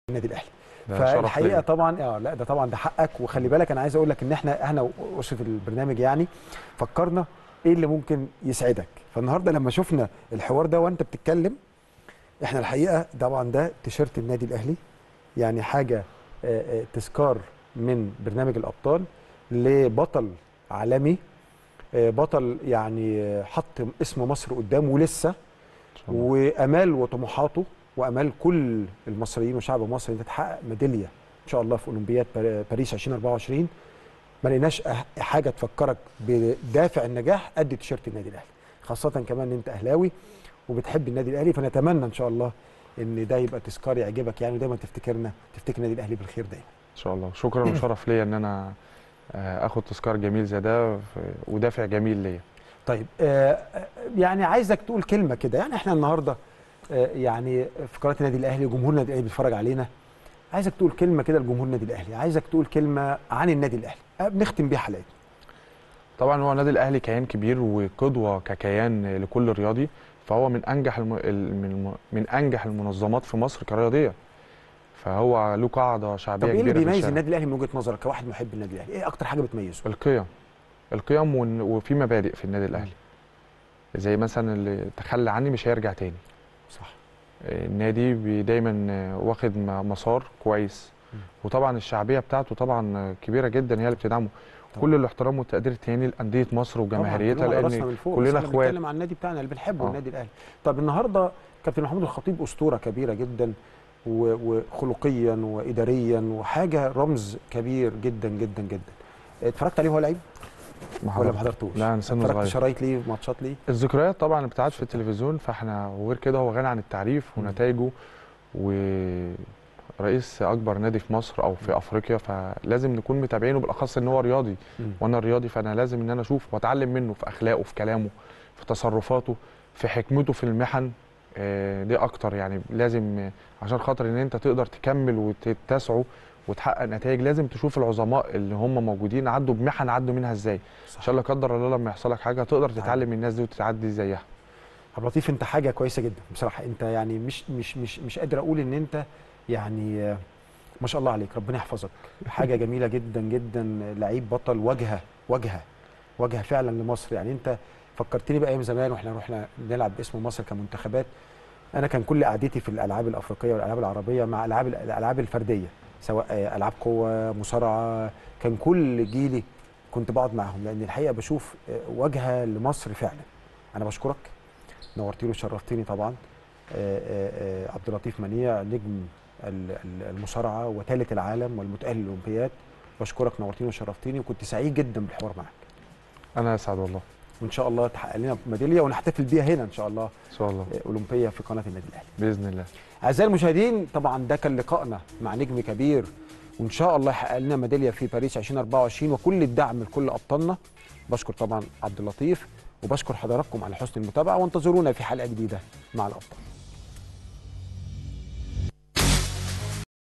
النادي الاهلي ده شرف فالحقيقه ليا. طبعا اه لا ده طبعا ده حقك وخلي بالك انا عايز اقول لك ان احنا احنا واسره البرنامج يعني فكرنا ايه اللي ممكن يسعدك فالنهارده لما شفنا الحوار ده وانت بتتكلم احنا الحقيقه طبعا ده تيشيرت النادي الاهلي يعني حاجه آه، آه، تذكار من برنامج الابطال لبطل عالمي آه، بطل يعني آه، حط اسم مصر قدامه ولسه إن شاء الله. وامال وطموحاته وامال كل المصريين وشعب مصر انت تحقق ميداليه ان شاء الله في اولمبياد بار- باريس 2024 ما لقيناش أح- حاجه تفكرك بدافع النجاح قد تيشيرت النادي الاهلي خاصه كمان ان انت اهلاوي وبتحب النادي الاهلي فنتمنى ان شاء الله ان ده يبقى تذكار يعجبك يعني ودايما تفتكرنا تفتكر النادي الاهلي بالخير دايما ان شاء الله شكرا وشرف ليا ان انا آه، اخد تذكار جميل زي ده في- ودافع جميل ليا طيب آه، آه، يعني عايزك تقول كلمه كده يعني احنا النهارده آه، يعني في قناه النادي الاهلي وجمهور النادي الاهلي بيتفرج علينا عايزك تقول كلمه كده لجمهور النادي الاهلي عايزك تقول كلمه عن النادي الاهلي آه، بنختم بيها حلقتنا طبعا هو النادي الاهلي كيان كبير وقدوه ككيان لكل رياضي فهو من انجح الم... ال- من الم- من انجح المنظمات في مصر كرياضيه فهو له قاعده طب شعبيه ايه اللي كبيره في بيميز الشارع. النادي الاهلي من وجهه نظرك كواحد محب النادي الاهلي ايه اكتر حاجه بتميزه القيم القيم ون- وفي مبادئ في النادي الاهلي زي مثلا اللي تخلى عني مش هيرجع تاني صح النادي بي- دايما واخد م- مسار كويس مم. وطبعا الشعبيه بتاعته طبعا كبيره جدا هي اللي بتدعمه طبعا. كل الاحترام والتقدير تاني لانديه مصر وجماهيريتها طبعاً، كلنا على راسنا لان من فوق، كلنا بس احنا اخوات. بنتكلم عن النادي بتاعنا اللي بنحبه آه. النادي الاهلي طب النهارده كابتن محمود الخطيب اسطوره كبيره جدا و- وخلقيا واداريا وحاجه رمز كبير جدا جدا جدا اتفرجت عليه وهو لعيب ما ولا ما حضرتك. حضرتوش لا انا سنه اتفرجت صغير شرايط ليه ماتشات ليه الذكريات طبعا بتاعت في التلفزيون فاحنا وغير كده هو غني عن التعريف مم. ونتائجه ورئيس اكبر نادي في مصر او في افريقيا فلازم نكون متابعينه بالاخص ان هو رياضي مم. وانا رياضي فانا لازم ان انا اشوف واتعلم منه في اخلاقه في كلامه في تصرفاته في حكمته في المحن آه، دي اكتر يعني لازم آه، عشان خاطر ان انت تقدر تكمل وتسعوا وتحقق نتائج لازم تشوف العظماء اللي هم موجودين عدوا بمحن عدوا منها ازاي صح. عشان لا قدر الله لما يحصل لك حاجه تقدر تتعلم من الناس دي وتتعدي زيها عبد اللطيف انت حاجه كويسه جدا بصراحه انت يعني مش مش مش مش قادر اقول ان انت يعني آه، ما شاء الله عليك ربنا يحفظك حاجه جميله جدا جدا لعيب بطل واجهه واجهه واجهه فعلا لمصر يعني انت فكرتني بايام زمان واحنا رحنا نلعب باسم مصر كمنتخبات انا كان كل قعدتي في الالعاب الافريقيه والالعاب العربيه مع العاب الالعاب الفرديه سواء آه، العاب قوه مصارعه كان كل جيلي كنت بقعد معاهم لان الحقيقه بشوف آه، واجهه لمصر فعلا انا بشكرك نورتيني وشرفتني طبعا آه، آه، آه، عبد اللطيف منيع نجم ال- ال- المصارعه وثالث العالم والمتاهل للاولمبياد بشكرك نورتيني وشرفتيني وكنت سعيد جدا بالحوار معاك انا اسعد والله وان شاء الله تحقق لنا ميداليه ونحتفل بيها هنا ان شاء الله ان شاء الله آه، اولمبيه في قناه النادي الاهلي باذن الله اعزائي المشاهدين طبعا ده كان لقائنا مع نجم كبير وان شاء الله يحقق لنا ميداليه في باريس 2024 وكل الدعم لكل ابطالنا بشكر طبعا عبد اللطيف وبشكر حضراتكم على حسن المتابعه وانتظرونا في حلقه جديده مع الابطال